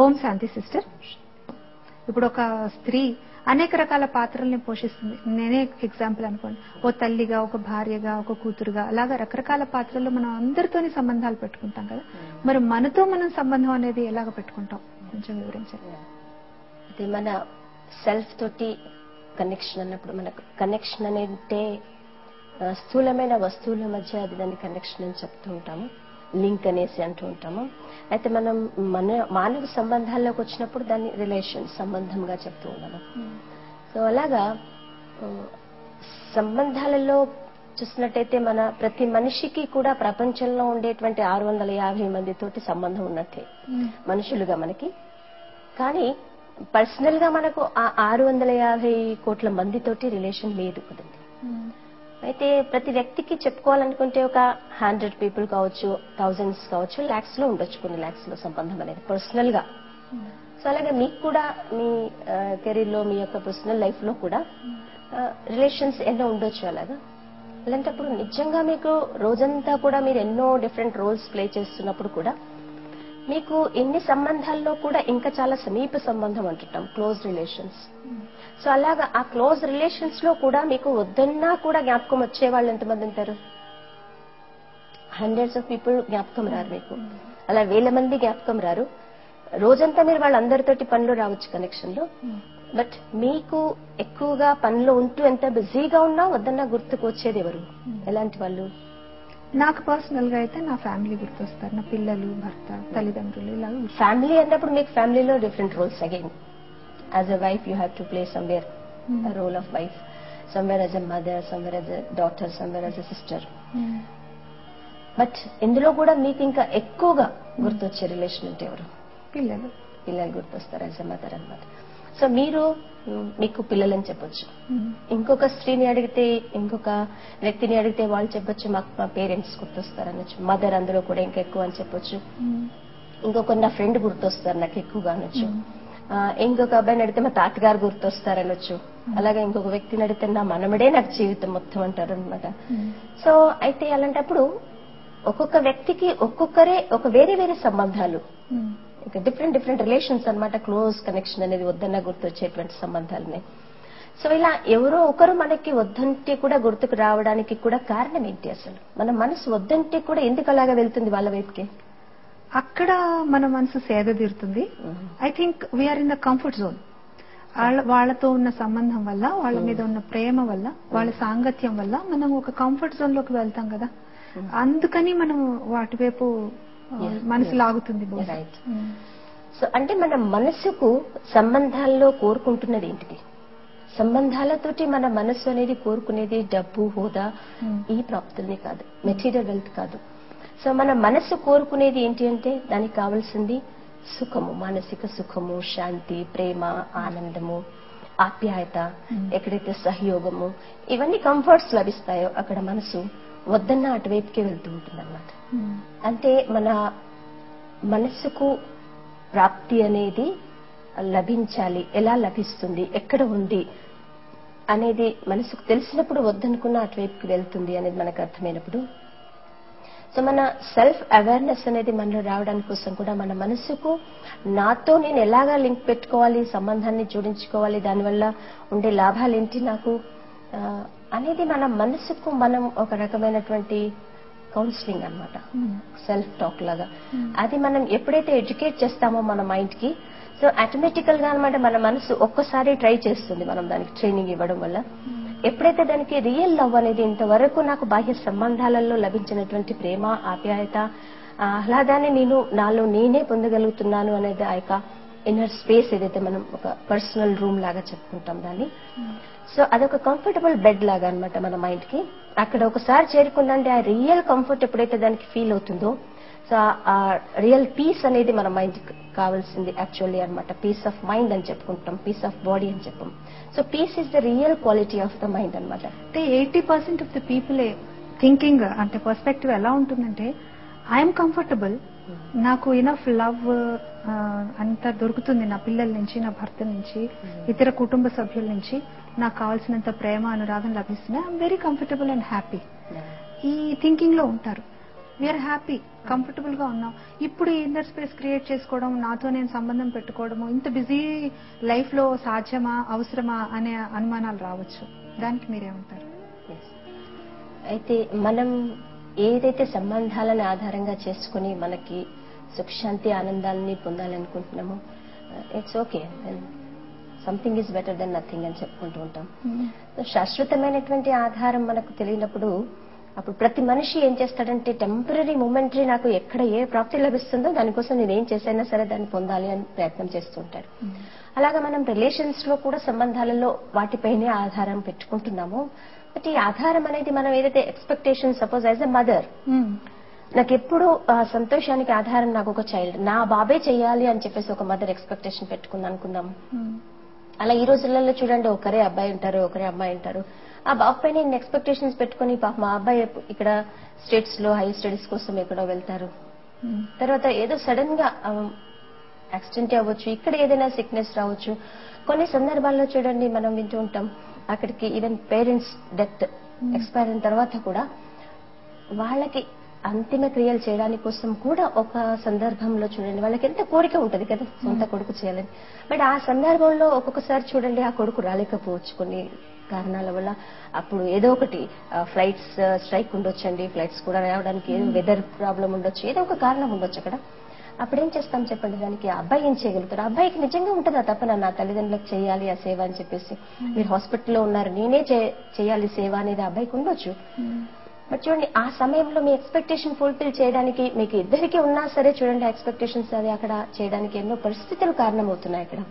ఓం శాంతి సిస్టర్ ఇప్పుడు ఒక స్త్రీ అనేక రకాల పాత్రల్ని పోషిస్తుంది నేనే ఎగ్జాంపుల్ అనుకోండి ఓ తల్లిగా ఒక భార్యగా ఒక కూతురుగా అలాగా రకరకాల పాత్రల్లో మనం అందరితోని సంబంధాలు పెట్టుకుంటాం కదా మరి మనతో మనం సంబంధం అనేది ఎలాగ పెట్టుకుంటాం కొంచెం వివరించండి అది మన సెల్ఫ్ తోటి కనెక్షన్ అన్నప్పుడు మనకు కనెక్షన్ అనేది ఆ, స్థూలమైన వస్తువుల మధ్య అది దాన్ని కనెక్షన్ అని చెప్తూ ఉంటాము లింక్ అనేసి అంటూ ఉంటాము అయితే మనం మన మానవ సంబంధాల్లోకి వచ్చినప్పుడు దాన్ని రిలేషన్ సంబంధంగా చెప్తూ ఉన్నాము సో అలాగా ఆ, సంబంధాలలో చూసినట్టయితే మన ప్రతి మనిషికి కూడా ప్రపంచంలో ఉండేటువంటి ఆరు వందల యాభై మంది తోటి సంబంధం ఉన్నట్టే మనుషులుగా మనకి కానీ పర్సనల్ గా మనకు ఆ ఆరు వందల యాభై కోట్ల మందితోటి రిలేషన్ లేదు కదండి అయితే ప్రతి వ్యక్తికి చెప్పుకోవాలనుకుంటే ఒక హండ్రెడ్ పీపుల్ కావచ్చు థౌజండ్స్ కావచ్చు లాక్స్ లో ఉండొచ్చు కొన్ని లాక్స్ లో సంబంధం అనేది పర్సనల్ గా సో అలాగే మీకు కూడా మీ కెరీర్ లో మీ యొక్క పర్సనల్ లైఫ్ లో కూడా రిలేషన్స్ ఎన్నో ఉండొచ్చు అలాగా అలాంటప్పుడు నిజంగా మీకు రోజంతా కూడా మీరు ఎన్నో డిఫరెంట్ రోల్స్ ప్లే చేస్తున్నప్పుడు కూడా మీకు ఇన్ని సంబంధాల్లో కూడా ఇంకా చాలా సమీప సంబంధం అంటుంటాం క్లోజ్ రిలేషన్స్ సో అలాగా ఆ క్లోజ్ రిలేషన్స్ లో కూడా మీకు వద్దన్నా కూడా జ్ఞాపకం వచ్చే వాళ్ళు ఎంతమంది ఉంటారు హండ్రెడ్స్ ఆఫ్ పీపుల్ జ్ఞాపకం రారు మీకు అలా వేల మంది జ్ఞాపకం రారు రోజంతా మీరు వాళ్ళందరితోటి పనులు రావచ్చు కనెక్షన్ లో బట్ మీకు ఎక్కువగా పనిలో ఉంటూ ఎంత బిజీగా ఉన్నా వద్దన్నా గుర్తుకు వచ్చేది ఎవరు ఎలాంటి వాళ్ళు నాకు పర్సనల్ గా అయితే నా ఫ్యామిలీ గుర్తొస్తారు నా పిల్లలు భర్త తల్లిదండ్రులు ఇలా ఫ్యామిలీ అన్నప్పుడు మీకు ఫ్యామిలీలో different roles again as a wife you have to play somewhere role of wife somewhere as a mother somewhere as a daughter somewhere as a sister but ఇందులో కూడా మీకు ఇంకా ఎక్కువగా గుర్తొచ్చే రిలేషన్ అంటే ఎవరు పిల్లలు పిల్లలు గుర్తొస్తారు యాజ్ అ మదర్ అనమాట సో మీరు మ్, మీకు పిల్లలని చెప్పొచ్చు ఇంకొక స్త్రీని అడిగితే ఇంకొక వ్యక్తిని అడిగితే వాళ్ళు చెప్పొచ్చు మాకు మా పేరెంట్స్ గుర్తొస్తారు అనొచ్చు మదర్ అందులో కూడా ఇంకా ఎక్కువ అని చెప్పొచ్చు ఇంకొక నా ఫ్రెండ్ గుర్తొస్తారు నాకు ఎక్కువగా అనొచ్చు ఆ, ఇంకొక అబ్బాయిని అడిగితే మా తాతగారు గుర్తొస్తారు అనొచ్చు అలాగే ఇంకొక వ్యక్తిని అడిగితే నా మనమడే నాకు జీవితం మొత్తం అంటారు అనమాట సో అయితే అలాంటప్పుడు ఒక్కొక్క వ్యక్తికి ఒక్కొక్కరే ఒక వేరే వేరే సంబంధాలు ఇంకా డిఫరెంట్ డిఫరెంట్ రిలేషన్స్ అన్నమాట క్లోజ్ కనెక్షన్ అనేది వద్దన్నా గుర్తొచ్చేటువంటి సంబంధాలని సో ఇలా ఎవరో ఒకరు మనకి వద్దంటే కూడా గుర్తుకు రావడానికి కూడా కారణం ఏంటి అసలు మన మనసు వద్దంటే కూడా ఎందుకు అలాగా వెళ్తుంది వాళ్ళ వైపుకి అక్కడ మన మనసు సేద తీరుతుంది I think we are in the comfort zone వాళ్ళ వాళ్ళతో ఉన్న సంబంధం వల్ల వాళ్ళ మీద ఉన్న ప్రేమ వల్ల వాళ్ళ సాంగత్యం వల్ల మనం ఒక కంఫర్ట్ జోన్ లోకి వెళ్తాం కదా అందుకని మనం వాటి వైపు ఆ, Yeah, మనసు yes. లాగుతుంది బహుశా. Right. Mm. సో అంటే మన మనసుకు సంబంధాల్లో కోరుకుంటున్నది ఏంటిది సంబంధాలతోటి మన మనసు అనేది కోరుకునేది డబ్బు హోదా Hmm. ఈ ప్రాప్తుల్ని కాదు మెటీరియల్ వెల్త్ కాదు సో మన మనసు కోరుకునేది ఏంటి అంటే దానికి కావాల్సింది సుఖము మానసిక సుఖము శాంతి ప్రేమ ఆనందము ఆప్యాయత ఎక్కడైతే సహయోగము ఇవన్నీ కంఫర్ట్స్ లభిస్తాయో అక్కడ మనసు వద్దన్న అటువైపుకే వెళ్తూ ఉంటుంది Mm. అంటే మన మనస్సుకు ప్రాప్తి అనేది లభించాలి ఎలా లభిస్తుంది ఎక్కడ ఉంది అనేది మనసుకు తెలిసినప్పుడు వద్దనుకున్న అటువైపుకి వెళ్తుంది అనేది మనకు అర్థమైనప్పుడు సో మన సెల్ఫ్ అవేర్నెస్ అనేది మనలో రావడానికి కోసం కూడా మన మనసుకు నాతో నేను ఎలాగా లింక్ పెట్టుకోవాలి సంబంధాన్ని జోడించుకోవాలి దానివల్ల ఉండే లాభాలు ఏంటి నాకు ఆ, అనేది మన మనసుకు మనం ఒక రకమైనటువంటి కౌన్సిలింగ్ అన్నమాట Mm. సెల్ఫ్ టాక్ లాగా అది మనం ఎప్పుడైతే ఎడ్యుకేట్ చేస్తామో మన మైండ్ కి సో ఆటోమేటికల్ గా అనమాట మన మనసు ఒక్కసారి ట్రై చేస్తుంది మనం దానికి ట్రైనింగ్ ఇవ్వడం వల్ల ఎప్పుడైతే దానికి రియల్ లవ్ అనేది ఇంతవరకు నాకు బాహ్య సంబంధాలలో లభించినటువంటి ప్రేమ ఆప్యాయత ఆ ఆహ్లాదాన్ని నేను నాలో నేనే పొందగలుగుతున్నాను అనేది ఆ యొక్క ఇన్నర్ స్పేస్ ఏదైతే మనం ఒక పర్సనల్ రూమ్ లాగా చెప్పుకుంటాం దాన్ని సో అదొక కంఫర్టబుల్ బెడ్ లాగా అన్నమాట మన మైండ్ కి అక్కడ ఒకసారి చేరుకుందంటే ఆ రియల్ కంఫర్ట్ ఎప్పుడైతే దానికి ఫీల్ అవుతుందో సో ఆ రియల్ పీస్ అనేది మన మైండ్ కావాల్సింది యాక్చువల్లీ అన్నమాట పీస్ ఆఫ్ మైండ్ అని చెప్పుకుంటాం పీస్ ఆఫ్ బాడీ అని చెప్పం so peace is the real quality of the mind అన్నమాట అంటే eighty percent of the people thinking అంటే పర్స్పెక్టివ్ ఎలా ఉంటుందంటే ఐఎమ్ కంఫర్టబుల్ నాకు ఇనఫ్ లవ్ అంతా దొరుకుతుంది నా పిల్లల నుంచి నా భర్త నుంచి ఇతర కుటుంబ సభ్యుల నుంచి నాకు కావాల్సినంత ప్రేమ అనురాగం లభిస్తున్నాయి I'm very comfortable and happy ఈ థింకింగ్ లో ఉంటారు వీఆర్ హ్యాపీ కంఫర్టబుల్ గా ఉన్నాం ఇప్పుడు ఈ ఇన్నర్ స్పేస్ క్రియేట్ చేసుకోవడం నాతో నేను సంబంధం పెట్టుకోవడము ఇంత బిజీ లైఫ్ లో సాధ్యమా అవసరమా అనే అనుమానాలు రావచ్చు దానికి మీరేమంటారు Yes. అయితే మనం ఏదైతే సంబంధాలను ఆధారంగా చేసుకుని మనకి సుఖశాంతి ఆనందాలని పొందాలనుకుంటున్నామో it's okay something is better then nothing అని చెప్పుకుంటూ ఉంటాం శాశ్వతమైనటువంటి ఆధారం మనకు తెలియనప్పుడు అప్పుడు ప్రతి మనిషి ఏం చేస్తాడంటే టెంపరీ మూమెంటరీ నాకు ఎక్కడ ఏ ప్రాప్తి లభిస్తుందో దానికోసం నేను ఏం చేసైనా సరే దాన్ని పొందాలి అని ప్రయత్నం చేస్తూ ఉంటాడు అలాగా మనం రిలేషన్స్ లో కూడా సంబంధాలలో వాటిపైనే ఆధారం పెట్టుకుంటున్నాము బట్ ఈ ఆధారం అనేది మనం ఏదైతే expectation suppose as a mother నాకు ఎప్పుడు ఆ సంతోషానికి ఆధారం నాకు ఒక చైల్డ్ నా బాబే చెయ్యాలి అని చెప్పేసి ఒక మదర్ ఎక్స్పెక్టేషన్ పెట్టుకుంది అనుకుందాం అలా ఈ రోజులలో చూడండి ఒకరే అబ్బాయి ఉంటారు ఒకరే అమ్మాయి ఉంటారు ఆ బాబు పైన నేను ఎక్స్పెక్టేషన్స్ పెట్టుకుని పాప మా అబ్బాయి ఇక్కడ స్టేట్స్ లో హై స్టడీస్ కోసం ఎక్కడో వెళ్తారు తర్వాత ఏదో సడన్ గా యాక్సిడెంట్ అవ్వచ్చు ఇక్కడ ఏదైనా సిక్నెస్ రావచ్చు కొన్ని సందర్భాల్లో చూడండి మనం వింటూ ఉంటాం అక్కడికి ఈవెన్ పేరెంట్స్ డెత్ ఎక్స్పైర్ అయిన తర్వాత కూడా వాళ్ళకి అంతిమ క్రియలు చేయడానికి కోసం కూడా ఒక సందర్భంలో చూడండి వాళ్ళకి ఎంత కోరిక ఉంటది కదా సొంత కొడుకు చేయాలని బట్ ఆ సందర్భంలో ఒక్కొక్కసారి చూడండి ఆ కొడుకు రాలేకపోవచ్చు కొన్ని కారణాల వల్ల అప్పుడు ఏదో ఒకటి ఫ్లైట్స్ స్ట్రైక్ ఉండొచ్చండి ఫ్లైట్స్ కూడా రావడానికి ఏదో వెదర్ ప్రాబ్లం ఉండొచ్చు ఏదో ఒక కారణం ఉండొచ్చు అక్కడ అప్పుడేం చేస్తాం చెప్పండి దానికి ఆ అబ్బాయి ఏం చేయగలుగుతారు ఆ అబ్బాయికి నిజంగా ఉంటుందా తప్పన నా తల్లిదండ్రులకు చేయాలి ఆ సేవ అని చెప్పేసి మీరు హాస్పిటల్లో ఉన్నారు నేనే చే- చేయాలి సేవ అనేది ఆ అబ్బాయికి ఉండొచ్చు బట్ చూడండి ఆ సమయంలో మీ ఎక్స్పెక్టేషన్ ఫుల్ఫిల్ చేయడానికి మీకు ఇద్దరికి ఉన్నా సరే చూడండి ఎక్స్పెక్టేషన్స్ అది అక్కడ చేయడానికి ఎన్నో పరిస్థితులు కారణమవుతున్నాయి అక్కడ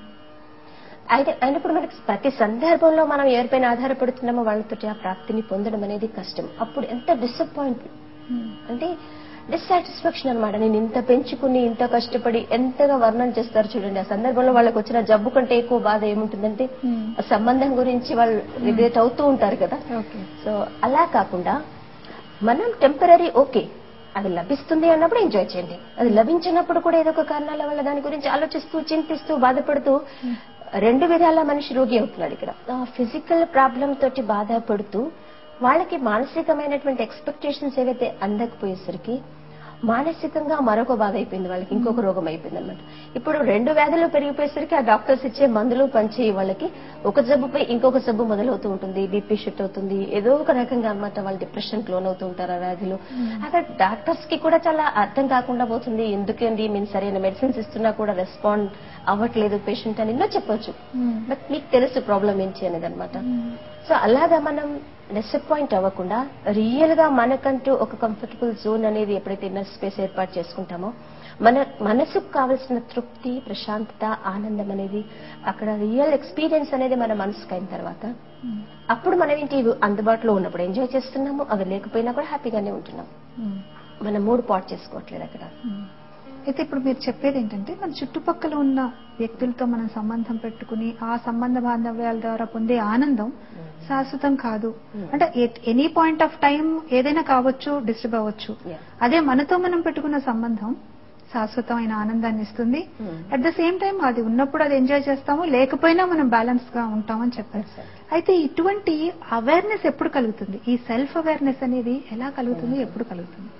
అయితే అయినప్పుడు మనకి ప్రతి సందర్భంలో మనం ఎవరిపైన ఆధారపడుతున్నామో వాళ్ళతోటి ఆ ప్రాప్తిని పొందడం అనేది కష్టం అప్పుడు ఎంత డిసప్పాయింట్ అంటే డిస్సాటిస్ఫాక్షన్ అనమాట నేను ఇంత పెంచుకుని ఇంత కష్టపడి ఎంతగా వర్ణన చేస్తారు చూడండి ఆ సందర్భంలో వాళ్ళకి వచ్చిన జబ్బు కంటే ఎక్కువ బాధ ఏముంటుందంటే ఆ సంబంధం గురించి వాళ్ళు రిగ్రెట్ అవుతూ ఉంటారు కదా ఓకే సో అలా కాకుండా మనం టెంపరీ ఓకే అది లభిస్తుంది అన్నప్పుడు ఎంజాయ్ చేయండి అది లభించినప్పుడు కూడా ఏదో ఒక కారణాల వల్ల దాని గురించి ఆలోచిస్తూ చింతిస్తూ బాధపడుతూ రెండు విధాల మనిషి రోగి అవుతున్నాడు ఇక్కడ ఫిజికల్ ప్రాబ్లం తోటి బాధపడుతూ వాళ్ళకి మానసికమైనటువంటి ఎక్స్పెక్టేషన్స్ ఏవైతే అందకపోయేసరికి మానసికంగా మరొక బాధ అయిపోయింది వాళ్ళకి ఇంకొక రోగం అయిపోయింది అనమాట ఇప్పుడు రెండు వ్యాధులు పెరిగిపోయేసరికి ఆ డాక్టర్స్ ఇచ్చే మందులు పనిచేయి వాళ్ళకి ఒక జబ్బుపై ఇంకొక జబ్బు మొదలవుతూ ఉంటుంది బీపీ షిఫ్ట్ అవుతుంది ఏదో ఒక రకంగా అన్నమాట వాళ్ళు డిప్రెషన్ లోన్ అవుతూ ఉంటారు ఆ వ్యాధులు అక్కడ డాక్టర్స్ కి కూడా చాలా అర్థం కాకుండా పోతుంది ఎందుకండి మేము సరైన మెడిసిన్స్ ఇస్తున్నా కూడా రెస్పాండ్ అవ్వట్లేదు పేషెంట్ అని ఎన్నో చెప్పొచ్చు బట్ మీకు తెలుసు ప్రాబ్లం ఏంటి అనేది అనమాట సో అలాగా మనం డిసప్పాయింట్ అవ్వకుండా రియల్ గా మనకంటూ ఒక కంఫర్టబుల్ జోన్ అనేది ఎప్పుడైతే ఇన్నర్ స్పేస్ ఏర్పాటు చేసుకుంటామో మన మనసుకు కావలసిన తృప్తి ప్రశాంతత ఆనందం అనేది అక్కడ రియల్ ఎక్స్పీరియన్స్ అనేది మన మనసుకు అయిన తర్వాత అప్పుడు మనం ఏంటి ఇవి అందుబాటులో ఉన్నప్పుడు ఎంజాయ్ చేస్తున్నాము అవి లేకపోయినా కూడా హ్యాపీగానే ఉంటున్నాం మన మూడు పాట్ చేసుకోవట్లేదు అక్కడ అయితే ఇప్పుడు మీరు చెప్పేది ఏంటంటే మన చుట్టుపక్కల ఉన్న వ్యక్తులతో మనం సంబంధం పెట్టుకుని ఆ సంబంధ బాంధవ్యాల ద్వారా పొందే ఆనందం శాశ్వతం కాదు అంటే ఎనీ పాయింట్ ఆఫ్ టైం ఏదైనా కావచ్చు డిస్టర్బ్ అవ్వచ్చు Yeah. అదే మనతో మనం పెట్టుకున్న సంబంధం శాశ్వతమైన ఆనందాన్ని ఇస్తుంది అట్ ద సేమ్ టైం అది ఉన్నప్పుడు అది ఎంజాయ్ చేస్తాము లేకపోయినా మనం బ్యాలెన్స్ గా ఉంటామని చెప్పారు అయితే ఇటువంటి అవేర్నెస్ ఎప్పుడు కలుగుతుంది ఈ సెల్ఫ్ అవేర్నెస్ అనేది ఎలా కలుగుతుంది ఎప్పుడు కలుగుతుంది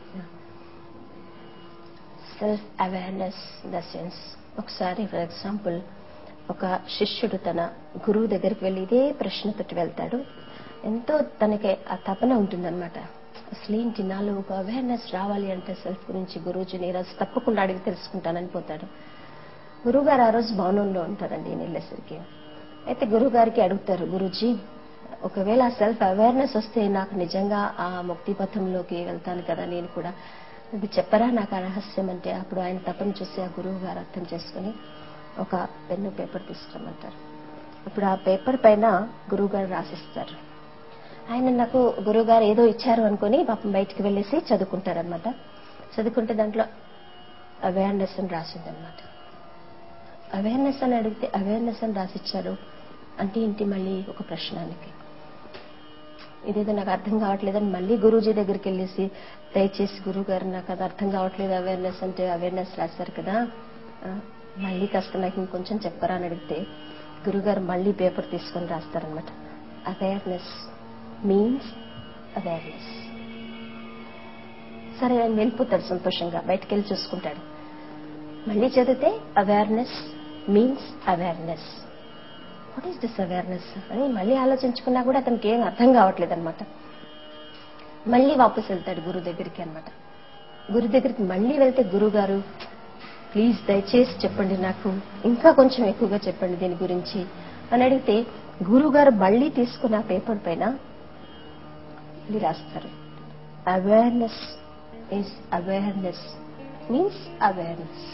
సెల్ఫ్ అవేర్నెస్ ద సెన్స్ ఒకసారి ఫర్ ఎగ్జాంపుల్ ఒక శిష్యుడు తన గురువు దగ్గరికి వెళ్ళి ఇదే ప్రశ్నతోటి వెళ్తాడు ఎంతో తనకి ఆ తపన ఉంటుందన్నమాట అసలు ఏంటి నాలో ఒక అవేర్నెస్ రావాలి అంటే సెల్ఫ్ గురించి గురువుజీని ఈ రోజు తప్పకుండా అడిగి తెలుసుకుంటానని పోతాడు గురువు గారు ఆ రోజు భవనంలో ఉంటారండి ఈయన వెళ్ళేసరికి అయితే గురువు గారికి అడుగుతారు గురుజీ ఒకవేళ సెల్ఫ్ అవేర్నెస్ వస్తే నాకు నిజంగా ఆ ముక్తి పథంలోకి వెళ్తాను కదా నేను కూడా ఇది చెప్పరా నాకు ఆ రహస్యం అంటే అప్పుడు ఆయన తపను చూసి ఆ గురువు గారు అర్థం చేసుకుని ఒక పెన్ను పేపర్ తీసుకురమ్మంటారు అప్పుడు ఆ పేపర్ పైన గురువు గారు రాసిస్తారు ఆయన నాకు గురువు గారు ఏదో ఇచ్చారు అనుకుని పాపం బయటికి వెళ్ళేసి చదువుకుంటారనమాట చదువుకుంటే దాంట్లో అవేర్నెస్ అని రాసిందనమాట అవేర్నెస్ అని అడిగితే అవేర్నెస్ అని రాసిచ్చారు అంటే ఏంటి మళ్ళీ ఒక ప్రశ్నానికి ఇదేదో నాకు అర్థం కావట్లేదని మళ్ళీ గురూజీ దగ్గరికి వెళ్ళేసి దయచేసి గురువు గారు నాకు అది అర్థం కావట్లేదు అవేర్నెస్ అంటే అవేర్నెస్ రాశారు కదా ఆ, మళ్ళీ కాస్త నాకు ఇంకొంచెం చెప్పరా అని అడిగితే గురుగారు మళ్ళీ పేపర్ తీసుకొని రాస్తారనమాట అవేర్నెస్ మీన్స్ అవేర్నెస్ సరే ఆయన వెళ్ళిపోతాడు సంతోషంగా బయటకు వెళ్ళి చూసుకుంటాడు మళ్ళీ చదివితే awareness means awareness what is this awareness అని మళ్ళీ ఆలోచించుకున్నా కూడా అతనికి ఏం అర్థం కావట్లేదు అనమాట మళ్ళీ వాపస్ వెళ్తాడు గురు దగ్గరికి అన్నమాట గురు దగ్గరికి మళ్ళీ వెళ్తే గురువు గారు ప్లీజ్ దయచేసి చెప్పండి నాకు ఇంకా కొంచెం ఎక్కువగా చెప్పండి దీని గురించి అని అడిగితే గురువు గారు మళ్ళీ తీసుకున్న ఆ పేపర్ పైన ఇది రాస్తారు awareness is awareness means awareness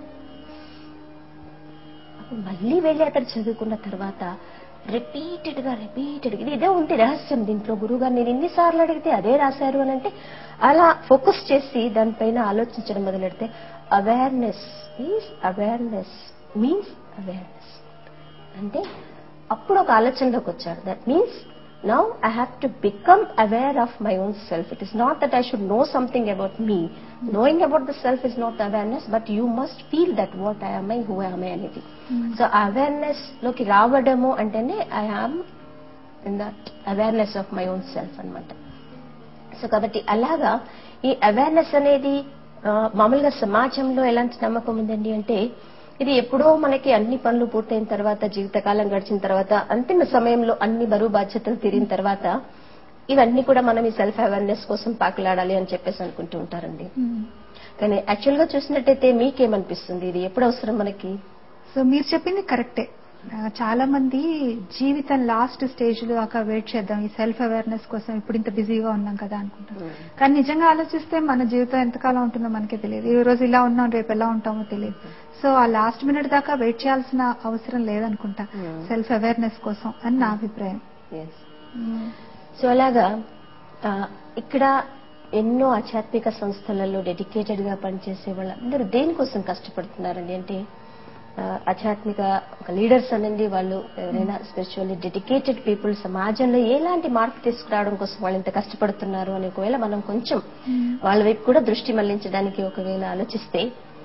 మళ్ళీ వెళ్ళి అతను చదువుకున్న తర్వాత రిపీటెడ్ గా రిపీటెడ్ ఇది ఇదే ఉంది రహస్యం దీంట్లో గురువు గారు నేను ఎన్నిసార్లు అడిగితే అదే రాశారు అని అంటే అలా ఫోకస్ చేసి దానిపైన ఆలోచించడం మొదలెడితే awareness is awareness means awareness అంటే అప్పుడు ఒక ఆలోచనలోకి వచ్చాడు that means now I have to become aware of my own self it is not that I should know something about me knowing about the self is not awareness but you must feel that what I am I who am I అనేది so awareness లోకి రావడము అంటేనే I am in that awareness of my own self అన్నమాట so కాబట్టి అలాగా ఈ awareness అనేది ఆ, మామూలుగా సమాజంలో ఎలాంటి నమ్మకం ఉందండి అంటే ఇది ఎప్పుడో మనకి అన్ని పనులు పూర్తయిన తర్వాత జీవితకాలం గడిచిన తర్వాత అంతిమ సమయంలో అన్ని బరువు బాధ్యతలు తీరిన తర్వాత ఇవన్నీ కూడా మనం ఈ సెల్ఫ్ అవేర్నెస్ కోసం పాకులాడాలి అని చెప్పేసి అనుకుంటూ ఉంటారండి కానీ యాక్చువల్ గా చూసినట్టయితే మీకేమనిపిస్తుంది ఇది ఎప్పుడు అవసరం మనకి సో మీరు చెప్పింది కరెక్టే ఆ, చాలా మంది జీవితం లాస్ట్ స్టేజ్ లో అక్కడ వెయిట్ చేద్దాం ఈ సెల్ఫ్ అవేర్నెస్ కోసం ఇప్పుడు ఇంత బిజీగా ఉన్నాం కదా అనుకుంటాం కానీ నిజంగా ఆలోచిస్తే మన జీవితం ఎంతకాలం ఉంటుందో మనకే తెలియదు ఈ రోజు ఇలా ఉన్నాం రేపు ఎలా ఉంటామో తెలియదు సో ఆ లాస్ట్ మినిట్ దాకా వెయిట్ చేయాల్సిన అవసరం లేదనుకుంటా Hmm. సెల్ఫ్ అవేర్నెస్ కోసం అని నా అభిప్రాయం Yes. సో అలాగా ఆ, ఇక్కడ ఎన్నో ఆధ్యాత్మిక సంస్థలలో డెడికేటెడ్ గా పనిచేసే వాళ్ళందరూ దేనికోసం కష్టపడుతున్నారండి అంటే ఆ, ఆధ్యాత్మిక ఒక లీడర్స్ అనండి వాళ్ళు ఎవరైనా స్పిరిచువల్లీ డెడికేటెడ్ పీపుల్ సమాజంలో ఎలాంటి మార్పు తీసుకురావడం కోసం వాళ్ళు ఇంత కష్టపడుతున్నారు అని ఒకవేళ మనం కొంచెం వాళ్ళ వైపు కూడా దృష్టి మళ్లించడానికి ఒకవేళ ఆలోచిస్తే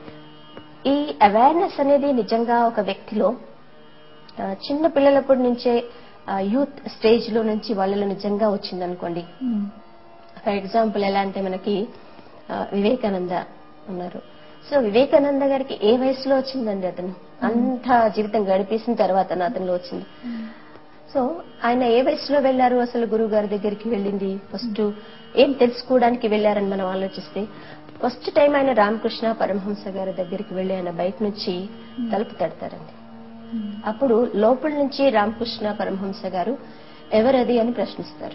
ఈ అవేర్నెస్ అనేది నిజంగా ఒక వ్యక్తిలో ఆ, చిన్న పిల్లలప్పటి నుంచే యూత్ స్టేజ్ లో నుంచి వాళ్ళలో నిజంగా వచ్చిందనుకోండి Hmm. ఫర్ ఎగ్జాంపుల్ ఎలా అంటే మనకి ఆ, వివేకానంద ఉన్నారు సో వివేకానంద గారికి ఏ వయసులో వచ్చిందండి అతను అంత జీవితం గడిపేసిన తర్వాత అతనిలో వచ్చింది సో ఆయన ఏ వయసులో వెళ్లారు అసలు గురువు గారి దగ్గరికి వెళ్ళింది ఫస్ట్ ఏం తెలుసుకోవడానికి వెళ్లారని మనం ఆలోచిస్తే ఫస్ట్ టైం ఆయన రామకృష్ణ పరమహంస గారి దగ్గరికి వెళ్లి ఆయన బయట నుంచి తలుపు తడతారండి Hmm. అప్పుడు లోపల నుంచి రామకృష్ణ పరమహంస గారు ఎవరది అని ప్రశ్నిస్తారు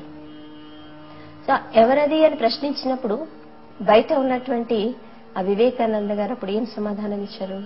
సో ఎవరది అని ప్రశ్నించినప్పుడు బయట ఉన్నటువంటి ఆ వివేకానంద గారు అప్పుడు ఏం సమాధానం ఇచ్చారు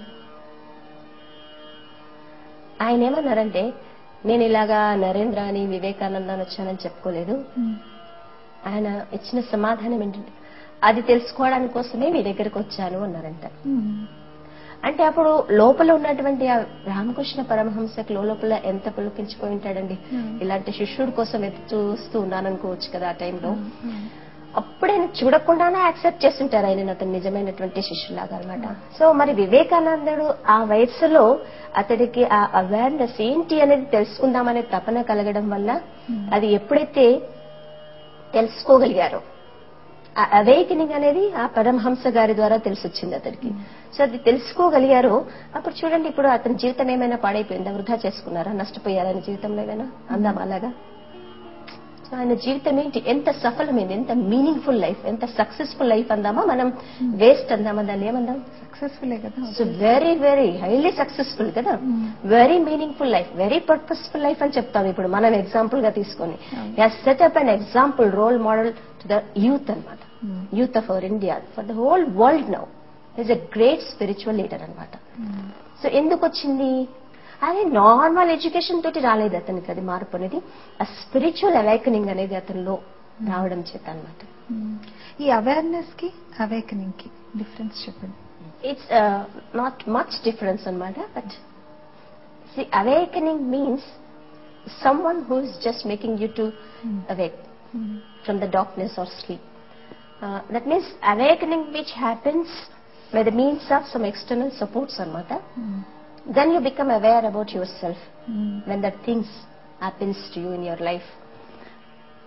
ఆయన ఏమన్నారంటే నేను ఇలాగా నరేంద్ర అని వివేకానంద అని వచ్చానని చెప్పుకోలేదు Hmm. ఆయన ఇచ్చిన సమాధానం ఏంటంటే అది తెలుసుకోవడానికి కోసమే మీ దగ్గరకు వచ్చాను అన్నారంట Hmm. అంటే అప్పుడు లోపల ఉన్నటువంటి ఆ రామకృష్ణ పరమహంసకి లోపల ఎంత పులకించిపోయి ఉంటాడండి Hmm. ఇలాంటి శిష్యుడి కోసం ఎదురు చూస్తూ ఉన్నాననుకోవచ్చు కదా ఆ టైంలో Hmm. అప్పుడు ఆయన చూడకుండానే యాక్సెప్ట్ చేస్తుంటారు ఆయన అతను నిజమైనటువంటి శిష్యులాగా అనమాట సో మరి వివేకానందుడు ఆ వయసులో అతడికి ఆ అవేర్నెస్ ఏంటి అనేది తెలుసుకుందామనే తపన కలగడం వల్ల Hmm. అది ఎప్పుడైతే తెలుసుకోగలిగారో ఆ అవేకనింగ్ అనేది ఆ పరమహంస గారి ద్వారా తెలిసొచ్చింది అతనికి సో అది తెలుసుకోగలిగారో అప్పుడు చూడండి ఇప్పుడు అతని జీవితం ఏమైనా పాడైపోయిందా వృధా చేసుకున్నారా నష్టపోయారా ఆయన జీవితంలో ఏమైనా అందాం అలాగా సో ఆయన జీవితం ఏంటి ఎంత సఫలమైంది ఎంత మీనింగ్ఫుల్ లైఫ్ ఎంత సక్సెస్ఫుల్ లైఫ్ అందామా మనం వేస్ట్ అందామా దాన్ని ఏమందాం సక్సెస్ఫుల్ కదా so very very highly successful కదా Hmm. Very meaningful life very purposeful life అని చెప్తాం ఇప్పుడు మనం ఎగ్జాంపుల్ గా తీసుకొని అవును. Set up an example role model to the youth అనమాట Hmm. Youth of our India for the whole world now is a great spiritual leader అనమాట Hmm. So ఎందుకు వచ్చింది అది నార్మల్ ఎడ్యుకేషన్ తోటి రాలేదు అతనికి అది మార్పు అనేది ఆ స్పిరిచువల్ అవేకనింగ్ అనేది అతనిలో రావడం చేత అనమాట Hmm. ఈ అవేర్నెస్ కి అవేకనింగ్ కి డిఫరెన్స్ చెప్పండి ఇట్స్ నాట్ మచ్ డిఫరెన్స్ అనమాట but see awakening means someone who is just making you to Hmm. Awake Hmm. from the darkness or sleep. Uh, that means awakening which happens by the means of some external supports anamata. Hmm. Then you become aware about yourself Hmm. when that things happens to you in your life.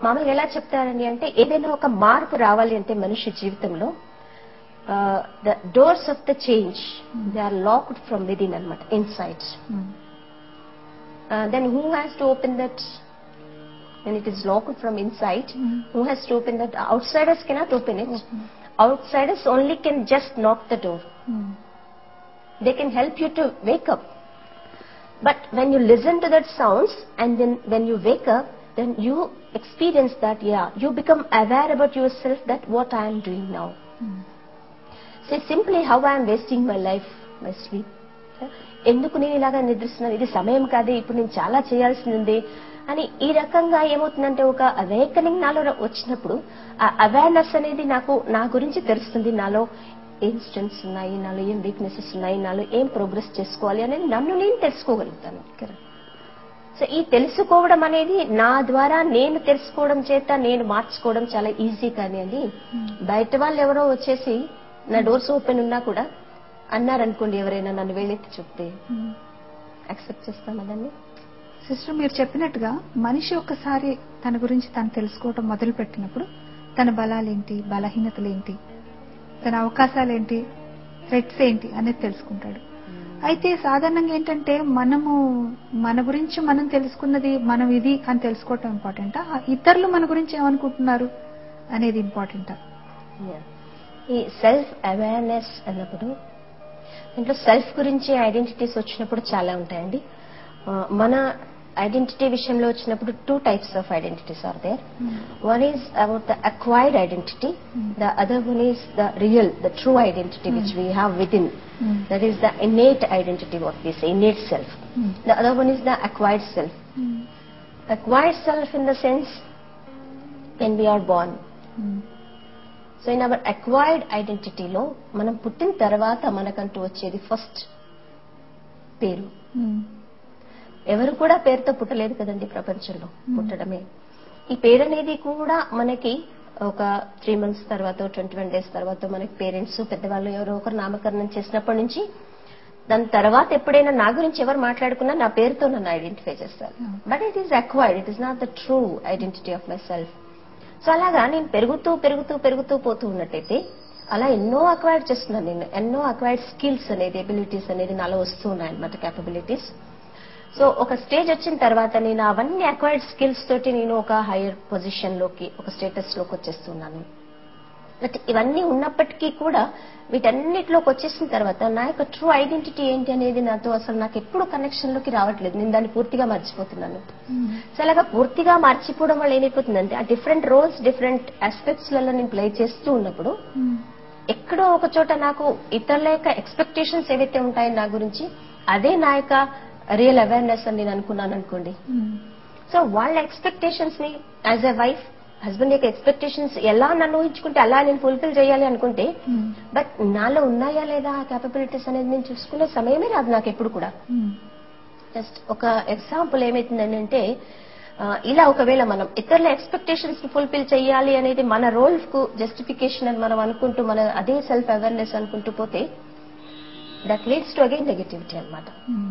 మామూలుగా ఎలా చెప్తారని అంటే ఏదైనా ఒక మార్పు రావాలి అంటే మనిషి జీవితంలో the doors of the change they are locked from within అనమాట inside then who has to open that when it is locked from inside, Mm. who has to open that? Outsiders cannot open it. Outsiders only can just knock the door. They can help you to wake up. But when you listen to that sounds and then when you wake up, then you experience that, yeah, you become aware about yourself that what I am doing now. Say simply how I am wasting my life, my sleep. ఎందుకు నేను ఇలాగా నిద్రిస్తున్నాను ఇది సమయం కాదే ఇప్పుడు నేను చాలా చేయాల్సింది ఉంది అని ఈ రకంగా ఏమవుతుందంటే ఒక అవేకనింగ్ నాలో వచ్చినప్పుడు ఆ అవేర్నెస్ అనేది నాకు నా గురించి తెలుస్తుంది నాలో ఏం స్ట్రెంగ్స్ ఉన్నాయి నాలో ఏం వీక్నెసెస్ ఉన్నాయి నాలో ఏం ప్రోగ్రెస్ చేసుకోవాలి అనేది నన్ను నేను తెలుసుకోగలుగుతాను సో ఈ తెలుసుకోవడం అనేది నా ద్వారా నేను తెలుసుకోవడం చేత నేను మార్చుకోవడం చాలా ఈజీ కానీ అండి బయట వాళ్ళు ఎవరో వచ్చేసి నా డోర్స్ ఓపెన్ ఉన్నా కూడా అన్నారనుకోండి ఎవరైనా నన్ను వెళ్ళెత్తి చూపితే యాక్సెప్ట్ చేస్తామా దాన్ని సిస్టర్ మీరు చెప్పినట్టుగా మనిషి ఒక్కసారి తన గురించి తను తెలుసుకోవటం మొదలు పెట్టినప్పుడు తన బలాలేంటి బలహీనతలేంటి తన అవకాశాలేంటి థ్రెట్స్ ఏంటి అనేది తెలుసుకుంటాడు అయితే సాధారణంగా ఏంటంటే మనము మన గురించి మనం తెలుసుకున్నది మనం ఇది అని తెలుసుకోవటం ఇంపార్టెంటా ఇతరులు మన గురించి ఏమనుకుంటున్నారు అనేది ఇంపార్టెంటా Yeah. ఈ సెల్ఫ్ అవేర్నెస్ అన్నప్పుడు దీంట్లో సెల్ఫ్ గురించి ఐడెంటిటీస్ వచ్చినప్పుడు చాలా ఉంటాయండి ఆ, మన ఐడెంటిటీ విషయంలో వచ్చినప్పుడు two types of identities are there one is about the acquired identity the other one is the real the true identity which we have within that is the innate identity what we say innate self the other one is the acquired self acquired self in the sense when we are born. So in our acquired ఐడెంటిటీలో మనం పుట్టిన తర్వాత మనకంటూ వచ్చేది first పేరు ఎవరు కూడా పేరుతో పుట్టలేదు కదండి ప్రపంచంలో పుట్టడమే ఈ పేరు అనేది కూడా మనకి ఒక త్రీ మంత్స్ తర్వాత ట్వంటీ వన్ డేస్ తర్వాత మనకి పేరెంట్స్ పెద్దవాళ్ళు ఎవరో ఒకరు నామకరణం చేసినప్పటి నుంచి దాని తర్వాత ఎప్పుడైనా నా గురించి ఎవరు మాట్లాడుకున్నా నా పేరుతో నన్ను ఐడెంటిఫై చేస్తారు but it is acquired it is not the true identity of my self so అలాగా నేను పెరుగుతూ పెరుగుతూ పెరుగుతూ పోతూ ఉన్నట్టయితే అలా ఎన్నో అక్వైర్డ్ చేస్తున్నాను నేను ఎన్నో అక్వైర్డ్ స్కిల్స్ అనేది ఎబిలిటీస్ అనేది నాలో వస్తూ ఉన్నాయన్నమాట క్యాపబిలిటీస్ సో ఒక స్టేజ్ వచ్చిన తర్వాత నేను అవన్నీ అక్వైర్డ్ స్కిల్స్ తోటి నేను ఒక హైయర్ పొజిషన్ లోకి ఒక స్టేటస్ లోకి వచ్చేస్తున్నాను బట్ ఇవన్నీ ఉన్నప్పటికీ కూడా వీటన్నిటిలోకి వచ్చేసిన తర్వాత నా యొక్క ట్రూ ఐడెంటిటీ ఏంటి అనేది నాతో అసలు నాకు ఎప్పుడు కనెక్షన్ లోకి రావట్లేదు నేను దాన్ని పూర్తిగా మర్చిపోతున్నాను సో అలాగా పూర్తిగా మర్చిపోవడం వల్ల ఏమైపోతుందంటే ఆ డిఫరెంట్ రోల్స్ డిఫరెంట్ ఆస్పెక్ట్స్ లలో నేను ప్లే చేస్తూ ఉన్నప్పుడు ఎక్కడో ఒక చోట నాకు ఇతరుల యొక్క ఎక్స్పెక్టేషన్స్ ఏవైతే ఉంటాయో నా గురించి అదే నా యొక్క రియల్ అవేర్నెస్ అని నేను అనుకున్నాను అనుకోండి సో వాళ్ళ ఎక్స్పెక్టేషన్స్ ని యాజ్ ఎ వైఫ్ హస్బెండ్ యొక్క ఎక్స్పెక్టేషన్స్ ఎలా నన్ను ఊహించుకుంటే అలా నేను ఫుల్ఫిల్ చేయాలి అనుకుంటే బట్ నాలో ఉన్నాయా లేదా ఆ క్యాపబిలిటీస్ అనేది నేను చూసుకునే సమయమే రాదు నాకు ఎప్పుడు కూడా జస్ట్ ఒక ఎగ్జాంపుల్ ఏమైతుందని అంటే ఆ, ఇలా ఒకవేళ మనం ఇతరుల ఎక్స్పెక్టేషన్స్ ని ఫుల్ఫిల్ చేయాలి అనేది మన రోల్ కు జస్టిఫికేషన్ అని మనం అనుకుంటూ మన అదే సెల్ఫ్ అవేర్నెస్ అనుకుంటూ పోతే that leads to again negativity అన్నమాట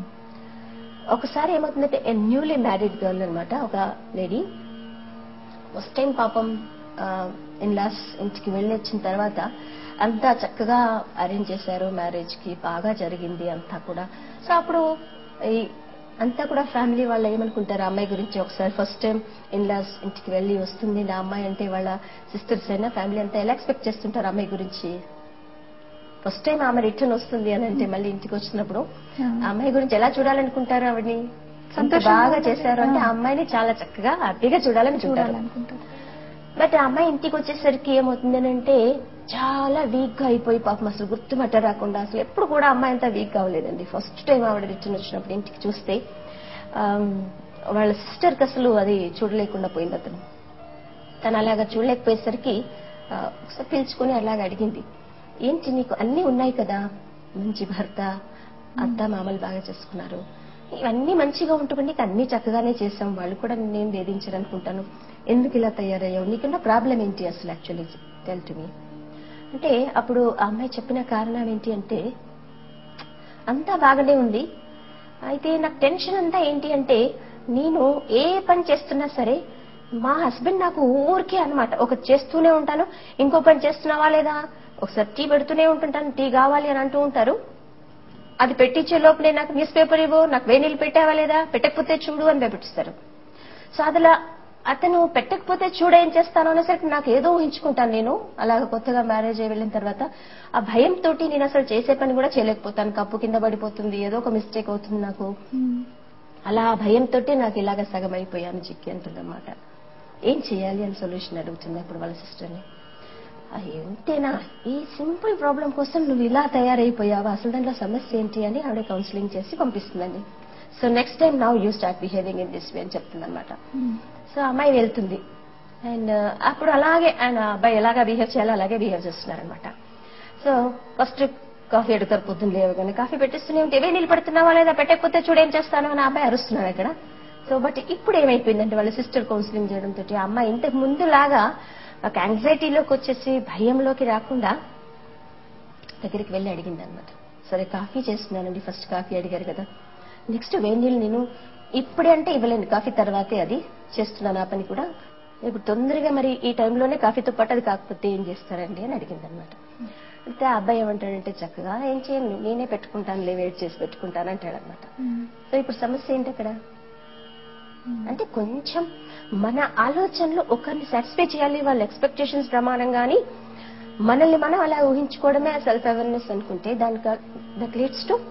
ఒకసారి ఏమవుతుందంటే న్యూలీ మ్యారీడ్ గర్ల్ అన్నమాట ఒక లేడీ ఫస్ట్ టైం పాపం ఇన్ లాస్ ఇంటికి వెళ్ళి వచ్చిన తర్వాత అంతా చక్కగా అరేంజ్ చేశారు మ్యారేజ్ కి బాగా జరిగింది అంతా కూడా సో అప్పుడు ఈ అంతా కూడా ఫ్యామిలీ వాళ్ళు ఏమనుకుంటారు ఆ అమ్మాయి గురించి ఒకసారి ఫస్ట్ టైం ఇన్ లాస్ ఇంటికి వెళ్ళి వస్తుంది నా అమ్మాయి అంటే వాళ్ళ సిస్టర్స్ అయినా ఫ్యామిలీ అంతా ఎలా ఎక్స్పెక్ట్ చేస్తుంటారు ఆ అమ్మాయి గురించి ఫస్ట్ టైం ఆమె రిటర్న్ వస్తుంది అని అంటే మళ్ళీ ఇంటికి వచ్చినప్పుడు ఆ అమ్మాయి గురించి ఎలా చూడాలనుకుంటారు ఆవిడని అంత సంతోషంగా బాగా ఉండాలి. చేశారు అంటే ఆ అమ్మాయిని చాలా చక్కగా హ్యాపీగా చూడాలని చూడాలి చూడాలనుకుంటారు బట్ ఆ అమ్మాయి ఇంటికి వచ్చేసరికి ఏమవుతుంది అంటే చాలా వీక్ గా అయిపోయి పాపం అసలు గుర్తుమట్ట రాకుండా అసలు ఎప్పుడు కూడా అమ్మాయి అంతా వీక్ అవ్వలేదండి ఫస్ట్ టైం ఆవిడ రిటర్న్ వచ్చినప్పుడు ఇంటికి చూస్తే ఆమ్, వాళ్ళ సిస్టర్ కి అసలు అది చూడలేకుండా పోయింది అతను తను అలాగా చూడలేకపోయేసరికి ఆ, ఒకసారి పిలుచుకుని అలాగ అడిగింది ఏంటి నీకు అన్ని ఉన్నాయి కదా మంచి భర్త అత్త మామలు బాగా చేసుకున్నారు ఇవన్నీ మంచిగా ఉంటుకుంటే నీకు అన్ని చక్కగానే చేసాం వాళ్ళు కూడా నేను వేధించారు అనుకుంటాను ఎందుకు ఇలా తయారయ్యావు నీకున్న ప్రాబ్లం ఏంటి అసలు యాక్చువల్లీ టెల్ టు మీ అంటే అప్పుడు ఆ అమ్మాయి చెప్పిన కారణం ఏంటి అంటే అంతా బాగానే ఉంది అయితే నాకు టెన్షన్ అంతా ఏంటి అంటే నేను ఏ పని చేస్తున్నా సరే మా హస్బెండ్ నాకు ఊరికే అన్నమాట ఒక చేస్తూనే ఉంటాను ఇంకో పని చేస్తున్నావా లేదా ఒకసారి టీ పెడుతూనే ఉంటుంటాను టీ కావాలి అని అంటూ ఉంటారు అది పెట్టించే లోపలే నాకు న్యూస్ పేపర్ ఇవ్వు నాకు వేడి నీళ్ళు పెట్టావా లేదా పెట్టకపోతే చూడు అని భయపెట్టిస్తారు సో అదిలా అతను పెట్టకపోతే చూడ ఏం చేస్తాను అనేసరికి నాకు ఏదో ఊహించుకుంటాను నేను అలాగ కొత్తగా మ్యారేజ్ అయి వెళ్ళిన తర్వాత ఆ భయంతో నేను అసలు చేసే పని కూడా చేయలేకపోతాను కప్పు కింద పడిపోతుంది ఏదో ఒక మిస్టేక్ అవుతుంది నాకు అలా ఆ భయంతో నాకు ఇలాగ సగం అయిపోయాను చిక్కి అంటుందన్నమాట ఏం చేయాలి అని సొల్యూషన్ అడుగుతుంది అప్పుడు వాళ్ళ సిస్టర్ని ఎంతేనా ఈ సింపుల్ ప్రాబ్లం కోసం నువ్వు ఇలా తయారైపోయావా అసలు దాంట్లో సమస్య ఏంటి అని ఆవిడ కౌన్సిలింగ్ చేసి పంపిస్తుందండి so next time now you start behaving in this way అని చెప్తుంది అనమాట సో అమ్మాయి వెళ్తుంది అండ్ అప్పుడు అలాగే ఆయన అబ్బాయి ఎలాగా బిహేవ్ చేయాలో అలాగే బిహేవ్ చేస్తున్నారనమాట సో ఫస్ట్ కాఫీ అడుగుతారు పొద్దున్న లేవగానే కాఫీ పెట్టిస్తూనే ఉంటే ఏవే నీళ్ళు పెడుతున్నావా లేదా పెట్టకపోతే చూడేం చేస్తాను అని ఆ అబ్బాయి అరుస్తున్నాడు అక్కడ సో బట్ ఇప్పుడు ఏమైపోయిందంటే వాళ్ళ సిస్టర్ కౌన్సిలింగ్ చేయడంతో ఆ అమ్మాయి ఇంతకు ముందులాగా ఒక యాంగ్జైటీలోకి వచ్చేసి భయంలోకి రాకుండా దగ్గరికి వెళ్ళి అడిగింది అనమాట సరే కాఫీ చేస్తున్నానండి ఫస్ట్ కాఫీ అడిగారు కదా నెక్స్ట్ వేడి నీళ్ళు నేను ఇప్పుడే అంటే ఇవ్వలేను కాఫీ తర్వాతే అది చేస్తున్నాను ఆ పని కూడా ఇప్పుడు తొందరగా మరి ఈ టైంలోనే కాఫీతో పాటు అది కాకపోతే ఏం చేస్తారండి అని అడిగింది అనమాట అయితే ఆ అబ్బాయి ఏమంటాడంటే చక్కగా ఏం చేయను నేనే పెట్టుకుంటానులే వెయిట్ చేసి పెట్టుకుంటాను అంటాడు అనమాట సో ఇప్పుడు సమస్య ఏంటి అక్కడ అంటే కొంచెం మన ఆలోచనలు ఒకరిని సాటిస్ఫై చేయాలి వాళ్ళ ఎక్స్పెక్టేషన్స్ ప్రమాణం కానీ మనల్ని మనం అలా ఊహించుకోవడమే సెల్ఫ్ అవేర్నెస్ అనుకుంటే దానికి that leads to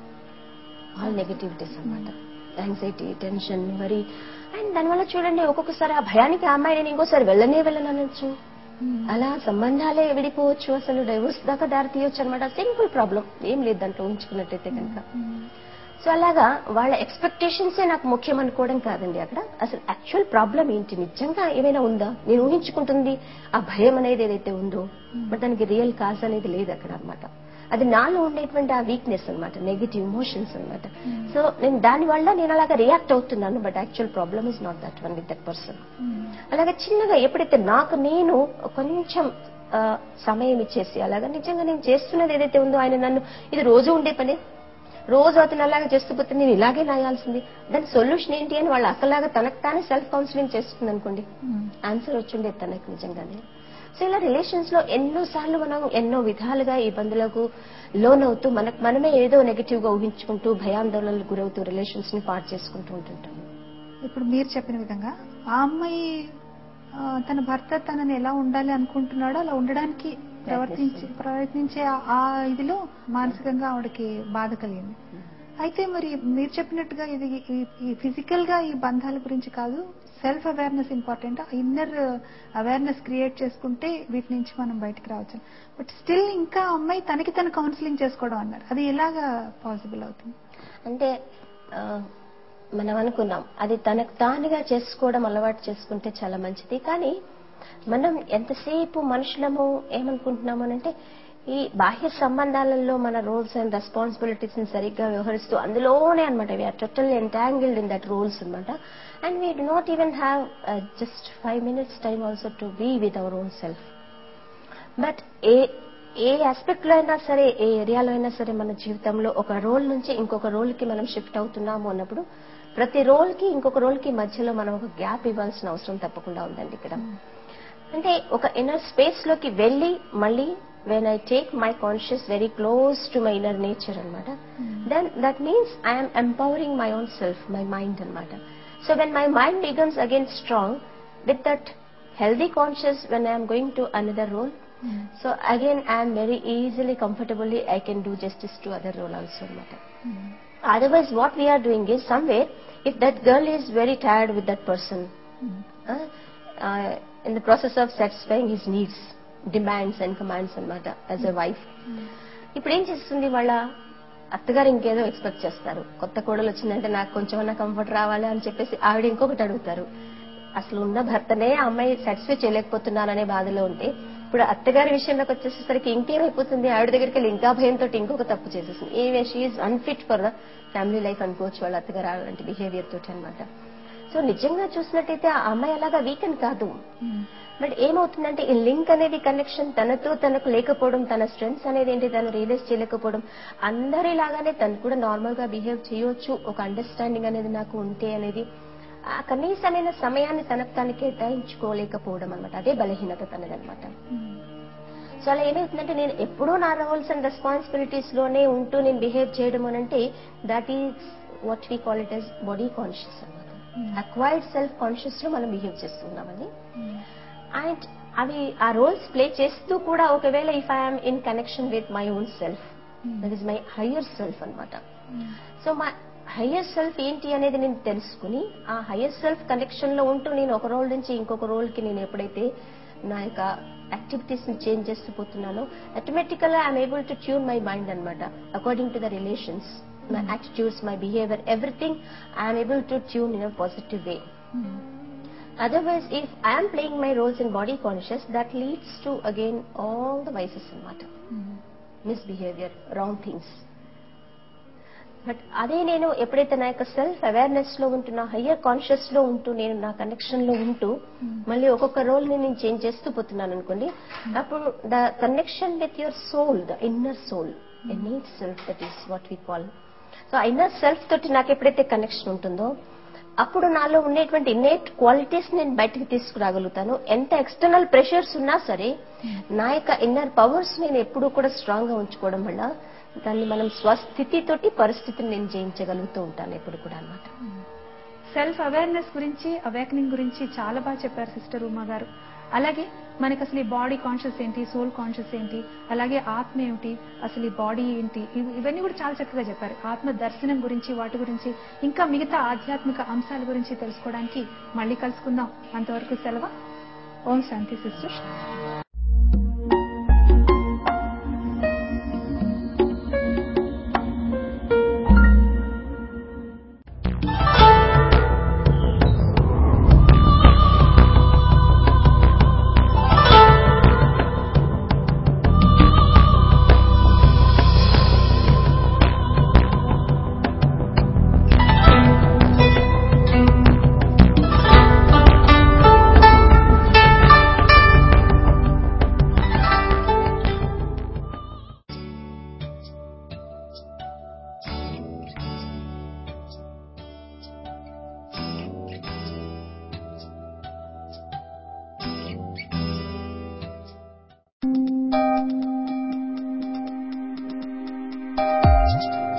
all negativities అన్నమాట యాంగ్జైటీ టెన్షన్ వరీ అండ్ దానివల్ల చూడండి ఒక్కొక్కసారి ఆ భయానికి ఆ అమ్మాయి నేను ఇంకోసారి వెళ్ళనే వెళ్ళను అనొచ్చు అలా సంబంధాలే విడిపోవచ్చు అసలు డైవోర్స్ దాకా దారి తీయొచ్చు అనమాట సింపుల్ ప్రాబ్లం ఏం లేదు దాంట్లో ఊహించుకున్నట్టయితే కనుక సో అలాగా వాళ్ళ ఎక్స్పెక్టేషన్సే నాకు ముఖ్యం అనుకోవడం కాదండి అక్కడ అసలు యాక్చువల్ ప్రాబ్లం ఏంటి నిజంగా ఏమైనా ఉందా నేను ఊహించుకుంటుంది ఆ భయం అనేది ఏదైతే ఉందో బట్ దానికి రియల్ కాజ్ అనేది లేదు అక్కడ అన్నమాట అది నాలో ఉండేటువంటి ఆ వీక్నెస్ అన్నమాట నెగిటివ్ ఇమోషన్స్ అన్నమాట సో నేను దాని వల్ల నేను అలాగా రియాక్ట్ అవుతున్నాను but actual problem is not that one with that person అలాగే చిన్నగా ఎప్పుడైతే నాకు నేను కొంచెం ఆ, సమయం ఇచ్చేసి అలాగా నిజంగా నేను చేస్తున్నది ఏదైతే ఉందో ఆయన నన్ను ఇది రోజు ఉండే పనే రోజు అతను అలాగే చేస్తూ పోతే నేను ఇలాగే నాయాల్సింది దాని సొల్యూషన్ ఏంటి అని వాళ్ళ అక్కలాగా తనకు తానే సెల్ఫ్ కౌన్సిలింగ్ చేస్తుంది అనుకోండి ఆన్సర్ వచ్చిండే తనకు నిజంగానే సో ఇలా రిలేషన్స్ లో ఎన్నో సార్లు మనం ఎన్నో విధాలుగా ఇబ్బందులకు లోనవుతూ మనకు మనమే ఏదో నెగిటివ్ గా ఊహించుకుంటూ భయాందోళనలకు గురవుతూ రిలేషన్స్ ని పాడు చేసుకుంటూ ఉంటుంటాము ఇప్పుడు మీరు చెప్పిన విధంగా ఆ అమ్మాయి ఆ, తన భర్త తనని ఎలా ఉండాలి అనుకుంటున్నాడో అలా ఉండడానికి ప్రవర్తించి ప్రయత్నించే ఆ- ఆ ఇదిలో మానసికంగా ఆవిడకి బాధ కలిగింది అయితే మరి మీరు చెప్పినట్టుగా ఇది ఈ ఫిజికల్ గా ఈ బంధాల గురించి కాదు self awareness important inner awareness create చేసుకుంటే వీటి నుంచి మనం బయటకు రావచ్చు బట్ స్టిల్ ఇంకా ఆ అమ్మాయి తనకి తన కౌన్సిలింగ్ చేసుకోవడం అన్నారు అది ఎలాగా పాసిబుల్ అవుతుంది అంటే ఆ, మనం అనుకున్నాం అది తనకు తానుగా చేసుకోవడం అలవాటు చేసుకుంటే చాలా మంచిది కానీ మనం ఎంతసేపు మనుషులము ఏమనుకుంటున్నాము అంటే ఈ బాహ్య సంబంధాలలో మన రోల్స్ అండ్ రెస్పాన్సిబిలిటీస్ ని సరిగ్గా వ్యవహరిస్తూ అందులోనే అనమాట we are total entangled in that roles అనమాట and we do not even have just five minutes time also to be with our own self but ఏ ఏ ఆస్పెక్ట్ లో అయినా సరే ఏ ఏరియాలో అయినా సరే మన జీవితంలో ఒక రోల్ నుంచి ఇంకొక రోల్ కి మనం షిఫ్ట్ అవుతున్నాము అన్నప్పుడు ప్రతి రోల్ కి ఇంకొక రోల్ కి మధ్యలో మనం ఒక గ్యాప్ ఇవ్వాల్సిన అవసరం తప్పకుండా ఉందండి ఇక్కడ అంటే ఒక ఇన్నర్ స్పేస్ లోకి వెళ్ళి మళ్ళీ when I take my conscious very close to my inner nature అనమాట then that means I'm empowering my own self my mind అనమాట so when my mind becomes again strong with that healthy conscious when I am going to another role. So again, I am very easily, comfortably, I can do justice to other role also. Mata. Otherwise, what we are doing is somewhere, if that girl is very tired with that person, uh, uh, in the process of satisfying his needs, demands and commands అనమాట as a wife. ఇప్పుడు ఏం చేస్తుంది వాళ్ళ అత్తగారు ఇంకేదో expect చేస్తారు కొత్త కోడలు వచ్చిందంటే నాకు కొంచెం కంఫర్ట్ రావాలి అని చెప్పేసి ఆవిడ ఇంకొకటి అడుగుతారు అసలు ఉన్న భర్తనే ఆ అమ్మాయి సాటిస్ఫై చేయలేకపోతున్నాననే బాధలో ఉంటే ఇప్పుడు అత్తగారి విషయంలోకి వచ్చేసరికి ఇంకేమైపోతుంది ఆవిడ దగ్గరికి వెళ్ళి ఇంకా భయంతో ఇంకొక తప్పు చేసేసింది ఏ she unfit for the family life అనుకోవచ్చు వాళ్ళ అత్తగారు అలాంటి బిహేవియర్ తోటి అనమాట సో నిజంగా చూసినట్టయితే ఆ అమ్మాయి అలాగా వీకెన్ కాదు బట్ ఏమవుతుందంటే ఈ లింక్ అనేది కనెక్షన్ తనతో తనకు లేకపోవడం తన స్ట్రెంగ్స్ అనేది ఏంటి తను రియలైజ్ చేయలేకపోవడం అందరిలాగానే తను కూడా నార్మల్ గా బిహేవ్ చేయొచ్చు ఒక అండర్స్టాండింగ్ అనేది నాకు ఉంటే అనేది ఆ కనీసమైన సమయాన్ని తనకు తాను కేటాయించుకోలేకపోవడం అనమాట అదే బలహీనత తనదనమాట సో అలా ఏమవుతుందంటే నేను ఎప్పుడూ నా రోల్స్ అండ్ రెస్పాన్సిబిలిటీస్ లోనే ఉంటూ నేను బిహేవ్ చేయడం అని అంటే that is what we call it as body conscious అనమాట అక్వైర్డ్ సెల్ఫ్ కాన్షియస్ లో మనం బిహేవ్ చేస్తున్నామని అండ్ అవి ఆ రోల్స్ ప్లే చేస్తూ కూడా ఒకవేళ if I'm in connection with my own self that is my higher self అనమాట సో మా హయ్యర్ సెల్ఫ్ ఏంటి అనేది నేను తెలుసుకుని ఆ హయ్యర్ సెల్ఫ్ కనెక్షన్ లో ఉంటూ నేను ఒక రోల్ నుంచి ఇంకొక రోల్ కి నేను ఎప్పుడైతే నా యొక్క యాక్టివిటీస్ ని చేంజ్ చేస్తూ పోతున్నానో ఆటోమేటికల్ గా I'm able to tune my mind అనమాట according to the relations my attitudes my behaviour everything I'm able to tune in a positive way Otherwise, if I am playing my roles in body conscious, that leads to again all the vices in matter. Misbehavior, wrong things. But అదే నేను ఎప్పుడైతే నా యొక్క self awareness లో ఉంటూ నా higher conscious లో ఉంటూ నేను నా కనెక్షన్ లో ఉంటూ మళ్ళీ ఒక్కొక్క రోల్ ని నేను చేంజ్ చేస్తూ పోతున్నాను అనుకోండి అప్పుడు the connection with your soul the inner soul inner self that is what we call so inner self తోటి నాకు ఎప్పుడైతే కనెక్షన్ ఉంటుందో అప్పుడు నాలో ఉండేటువంటి ఇన్నేట్ క్వాలిటీస్ నేను బయటకు తీసుకురాగలుగుతాను ఎంత ఎక్స్టర్నల్ ప్రెషర్స్ ఉన్నా సరే నా యొక్క ఇన్నర్ పవర్స్ నేను ఎప్పుడూ కూడా స్ట్రాంగ్ గా ఉంచుకోవడం వల్ల దాన్ని మనం స్వస్థితితోటి పరిస్థితిని నేను జయించగలుగుతూ ఉంటాను ఎప్పుడు కూడా అనమాట సెల్ఫ్ అవేర్నెస్ గురించి అవేకనింగ్ గురించి చాలా బాగా చెప్పారు సిస్టర్ ఉమా గారు అలాగే మనకి అసలు ఈ బాడీ కాన్షియస్ ఏంటి సోల్ కాన్షియస్ ఏంటి అలాగే ఆత్మ ఏమిటి అసలు ఈ బాడీ ఏంటి ఇవి- ఇవన్నీ కూడా చాలా చక్కగా చెప్పారు ఆత్మ దర్శనం గురించి వాటి గురించి ఇంకా మిగతా ఆధ్యాత్మిక అంశాల గురించి తెలుసుకోవడానికి మళ్ళీ కలుసుకుందాం అంతవరకు సెలవు ఓం శాంతి సిస్టర్ Thank you.